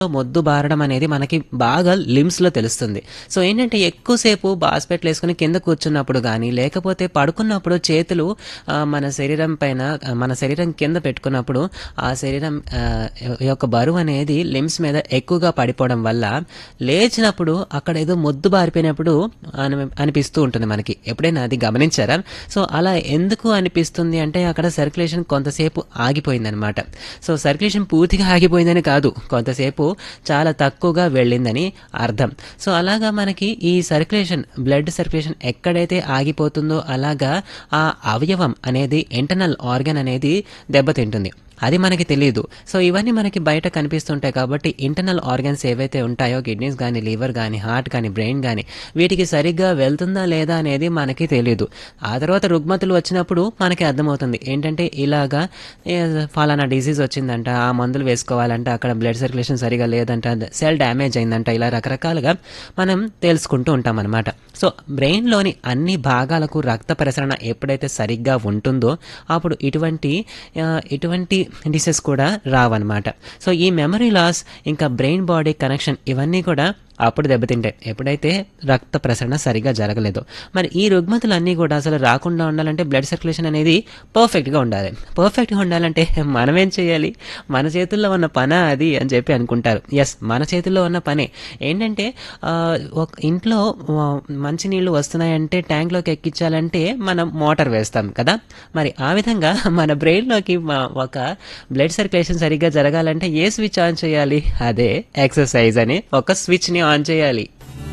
మొద్దు బారడం అనేది మనకి బాగా లిమ్స్లో తెలుస్తుంది సో ఏంటంటే ఎక్కువసేపు బాస్పెట్లు వేసుకుని కింద కూర్చున్నప్పుడు కానీ లేకపోతే పడుకున్నప్పుడు చేతులు ఆ, మన శరీరం పైన ఆ, మన శరీరం కింద పెట్టుకున్నప్పుడు ఆ శరీరం ఆ, యొక్క బరువు అనేది లిమ్స్ మీద ఎక్కువగా పడిపోవడం వల్ల లేచినప్పుడు అక్కడ ఏదో మొద్దు బారిపోయినప్పుడు అని అనిపిస్తూ ఉంటుంది మనకి ఎప్పుడైనా అది గమనించారా సో అలా ఎందుకు అనిపిస్తుంది అంటే అక్కడ సర్క్యులేషన్ కొంతసేపు ఆగిపోయిందనమాట సో సర్క్యులేషన్ పూర్తిగా ఆగిపోయిందని కాదు కొంతసేపు చాలా తక్కువగా వెళ్ళిందని అర్థం సో అలాగా మనకి ఈ సర్క్యులేషన్ బ్లడ్ సర్క్యులేషన్ ఎక్కడైతే ఆగిపోతుందో అలాగా ఆ అవయవం అనేది ఇంటర్నల్ ఆర్గన్ అనేది దెబ్బతింటుంది అది మనకి తెలియదు సో ఇవన్నీ మనకి బయట కనిపిస్తుంటాయి కాబట్టి ఇంటర్నల్ ఆర్గన్స్ ఏవైతే ఉంటాయో కిడ్నీస్ కానీ లివర్ కానీ హార్ట్ కానీ బ్రెయిన్ కానీ వీటికి సరిగ్గా వెళ్తుందా లేదా అనేది మనకి తెలియదు ఆ తర్వాత రుగ్మతులు వచ్చినప్పుడు మనకి అర్థమవుతుంది ఏంటంటే ఇలాగా ఏ, ఫలానా డిసీజ్ వచ్చిందంట ఆ మందులు వేసుకోవాలంట అక్కడ బ్లడ్ సర్క్యులేషన్ సరిగా లేదంట సెల్ డ్యామేజ్ అయిందంట ఇలా రకరకాలుగా మనం తెలుసుకుంటూ ఉంటాం అనమాట సో బ్రెయిన్లోని అన్ని భాగాలకు రక్త ప్రసరణ ఎప్పుడైతే సరిగ్గా ఉంటుందో అప్పుడు ఇటువంటి ఆ, ఇటువంటి డిసెస్ కూడా రావన్నమాట సో ఈ మెమరీ లాస్ ఇంకా బ్రెయిన్ బాడీ కనెక్షన్ ఇవన్నీ కూడా అప్పుడు దెబ్బతింటాయి ఎప్పుడైతే రక్త ప్రసరణ సరిగా జరగలేదో మరి ఈ రుగ్మతులన్నీ కూడా అసలు రాకుండా ఉండాలంటే బ్లడ్ సర్క్యులేషన్ అనేది పర్ఫెక్ట్గా ఉండాలి పర్ఫెక్ట్గా ఉండాలంటే మనం ఏం చేయాలి మన చేతుల్లో ఉన్న పన అది అని చెప్పి అనుకుంటారు ఎస్ మన చేతుల్లో ఉన్న పనే ఏంటంటే ఆ, ఒక ఇంట్లో ఆ, మంచినీళ్ళు వస్తున్నాయంటే ట్యాంక్లోకి ఎక్కించాలంటే మనం మోటార్ వేస్తాం కదా మరి ఆ విధంగా మన బ్రెయిన్లోకి ఒక బ్లడ్ సర్క్యులేషన్ సరిగ్గా జరగాలంటే ఏ స్విచ్ ఆన్ చేయాలి అదే ఎక్సర్సైజ్ అని ఒక స్విచ్ని ఆన్ చేయాలి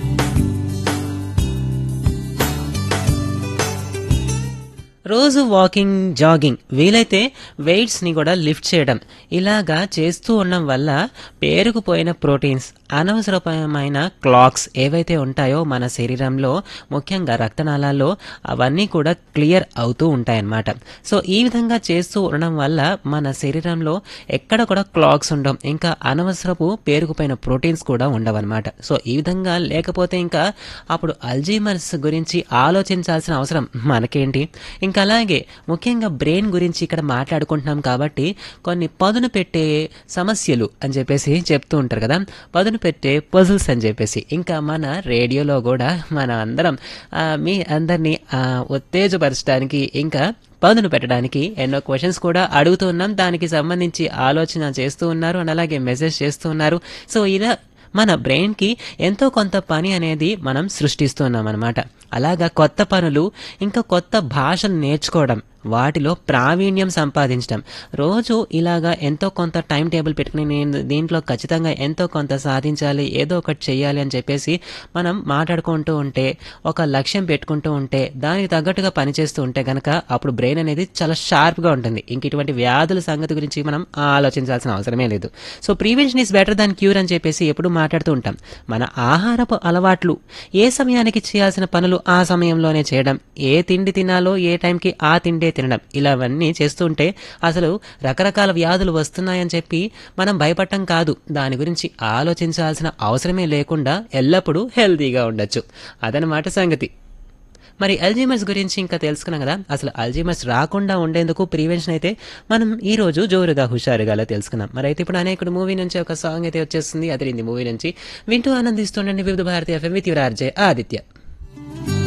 రోజు వాకింగ్ జాగింగ్ వీలైతే వెయిట్స్ని కూడా లిఫ్ట్ చేయడం ఇలాగా చేస్తూ ఉండడం వల్ల పేరుకుపోయిన ప్రోటీన్స్ అనవసరమైన క్లాక్స్ ఏవైతే ఉంటాయో మన శరీరంలో ముఖ్యంగా రక్తనాళాల్లో అవన్నీ కూడా క్లియర్ అవుతూ ఉంటాయన్నమాట సో ఈ విధంగా చేస్తూ ఉండడం వల్ల మన శరీరంలో ఎక్కడ కూడా క్లాక్స్ ఉండవు ఇంకా అనవసరపు పేరుకుపోయిన ప్రోటీన్స్ కూడా ఉండవన్నమాట సో ఈ విధంగా లేకపోతే ఇంకా అప్పుడు అల్జీమర్స్ గురించి ఆలోచించాల్సిన అవసరం మనకేంటి ఇంకా అలాగే ముఖ్యంగా బ్రెయిన్ గురించి ఇక్కడ మాట్లాడుకుంటున్నాం కాబట్టి కొన్ని పదును పెట్టే సమస్యలు అని చెప్పేసి చెప్తూ ఉంటారు కదా పదును పెట్టే పజిల్స్ అని చెప్పేసి ఇంకా మన రేడియోలో కూడా మన అందరం ఆ, మీ అందరినీ ఆ, ఉత్తేజపరచడానికి ఇంకా పదును పెట్టడానికి ఎన్నో క్వశ్చన్స్ కూడా అడుగుతూ ఉన్నాం దానికి సంబంధించి ఆలోచన చేస్తూ ఉన్నారు అండ్ అలాగే మెసేజ్ చేస్తూ ఉన్నారు సో ఇలా మన బ్రెయిన్కి ఎంతో కొంత పని అనేది మనం సృష్టిస్తున్నాం అనమాట అలాగా కొత్త పనులు ఇంకా కొత్త భాషలు నేర్చుకోవడం వాటిలో ప్రావీణ్యం సంపాదించడం రోజు ఇలాగా ఎంతో కొంత టైం టేబుల్ పెట్టుకుని నేను దీంట్లో ఖచ్చితంగా ఎంతో కొంత సాధించాలి ఏదో ఒకటి చేయాలి అని చెప్పేసి మనం మాట్లాడుకుంటూ ఉంటే ఒక లక్ష్యం పెట్టుకుంటూ ఉంటే దానికి తగ్గట్టుగా పనిచేస్తూ ఉంటే కనుక అప్పుడు బ్రెయిన్ అనేది చాలా షార్ప్గా ఉంటుంది ఇంక ఇటువంటి వ్యాధుల సంగతి గురించి మనం ఆలోచించాల్సిన అవసరమే లేదు so prevention is better than cure అని చెప్పేసి ఎప్పుడు మాట్లాడుతూ ఉంటాం మన ఆహారపు అలవాట్లు ఏ సమయానికి చేయాల్సిన పనులు ఆ సమయంలోనే చేయడం ఏ తిండి తినాలో ఏ టైంకి ఆ తిండే తినడం ఇలావన్నీ చేస్తుంటే అసలు రకరకాల వ్యాధులు వస్తున్నాయని చెప్పి మనం భయపడటం కాదు దాని గురించి ఆలోచించాల్సిన అవసరమే లేకుండా ఎల్లప్పుడూ హెల్తీగా ఉండొచ్చు అదనమాట సంగతి మరి అల్జీమర్స్ గురించి ఇంకా తెలుసుకున్నాం కదా అసలు అల్జీమర్స్ రాకుండా ఉండేందుకు ప్రివెన్షన్ అయితే మనం ఈ రోజు జోరుగా హుషారుగా అలా తెలుసుకున్నాం మరి అయితే ఇప్పుడు అనేకుడు మూవీ నుంచి ఒక సాంగ్ అయితే వచ్చేస్తుంది అదిరింది మూవీ నుంచి వింటూ ఆనందిస్తుండండి Vividh Bharati FM with your RJ Aditya